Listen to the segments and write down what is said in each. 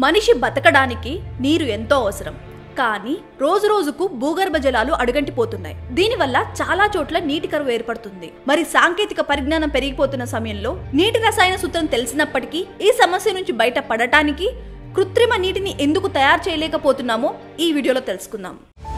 మనిషి బతకడానికి నీరు ఎంతో అవసరం కానీ రోజు రోజుకు భూగర్భ జలాలు అడుగంటిపోతున్నాయి దీనివల్ల చాలా చోట్ల నీటి కరువు ఏర్పడుతుంది మరి సాంకేతిక పరిజ్ఞానం పెరిగిపోతున్న సమయంలో నీటి రసాయన సూత్రం తెలిసినప్పటికీ ఈ సమస్య నుంచి బయట పడటానికి కృత్రిమ నీటిని ఎందుకు తయారు చేయలేకపోతున్నామో ఈ వీడియోలో తెలుసుకుందాం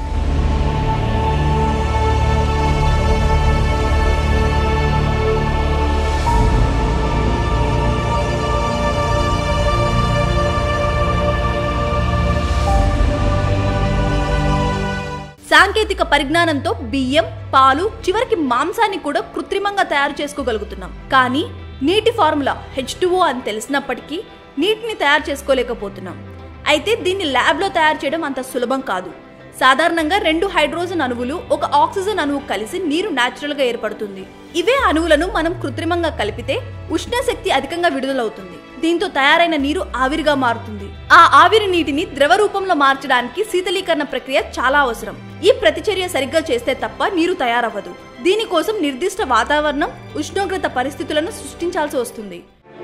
సాంకేతిక పరిజ్ఞానంతో బియ్యం పాలు చివరికి మాంసాన్ని కూడా కృత్రిమంగా తయారు చేసుకోగలుగుతున్నాం కానీ నీటి ఫార్ములా హెచ్ అని తెలిసినప్పటికీ నీటిని తయారు చేసుకోలేకపోతున్నాం అయితే దీన్ని ల్యాబ్లో తయారు చేయడం అంత సులభం కాదు సాధారణంగా రెండు హైడ్రోజన్ అణువులు ఒక ఆక్సిజన్ అణువు కలిసి నీరు న్యాచురల్గా ఏర్పడుతుంది ఇవే అణువులను మనం కృత్రిమంగా కలిపితే ఉష్ణశక్తి అధికంగా విడుదలవుతుంది దీంతో తయారైన నీరు ఆవిరిగా మారుతుంది ఆ ఆవిరి నీటిని ద్రవ రూపంలో మార్చడానికి శీతలీకరణ ప్రక్రియ చాలా అవసరం ఈ ప్రతిచర్య సరిగ్గా చేస్తే తప్ప నీరు తయారవ్వదు దీనికోసం నిర్దిష్ట వాతావరణం ఉష్ణోగ్రత పరిస్థితులను సృష్టించాల్సి వస్తుంది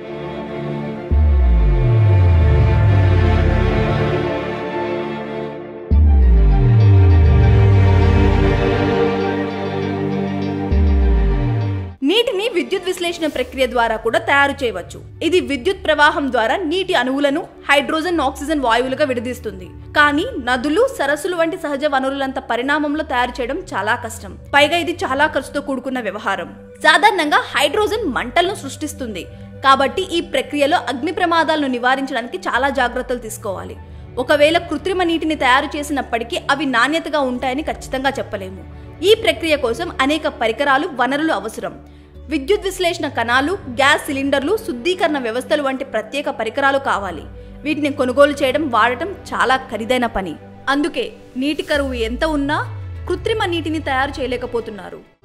నీటిని విద్యుత్ విశ్లేషణ ప్రక్రియ ద్వారా కూడా తయారు చేయవచ్చు ఇది విద్యుత్ ప్రవాహం ద్వారా నీటి అణువులను హైడ్రోజన్ ఆక్సిజన్ వాయువులుగా విడదీస్తుంది కానీ నదులు సరస్సులు వంటి సహజ వనరులంత పరిణామంలో తయారు చేయడం చాలా కష్టం పైగా ఇది చాలా ఖర్చుతో కూడుకున్న వ్యవహారం సాధారణంగా హైడ్రోజన్ మంటలను సృష్టిస్తుంది కాబట్టి ఈ ప్రక్రియలో అగ్ని ప్రమాదాలను నివారించడానికి చాలా జాగ్రత్తలు తీసుకోవాలి ఒకవేళ కృత్రిమ నీటిని తయారు చేసినప్పటికీ అవి నాణ్యతగా ఉంటాయని ఖచ్చితంగా చెప్పలేము ఈ ప్రక్రియ కోసం అనేక పరికరాలు వనరులు అవసరం విద్యుత్ విశ్లేషణ కణాలు గ్యాస్ సిలిండర్లు శుద్ధీకరణ వ్యవస్థలు వంటి ప్రత్యేక పరికరాలు కావాలి వీటిని కొనుగోలు చేయడం వాడటం చాలా ఖరీదైన పని అందుకే నీటి కరువు ఎంత ఉన్నా కృత్రిమ నీటిని తయారు చేయలేకపోతున్నారు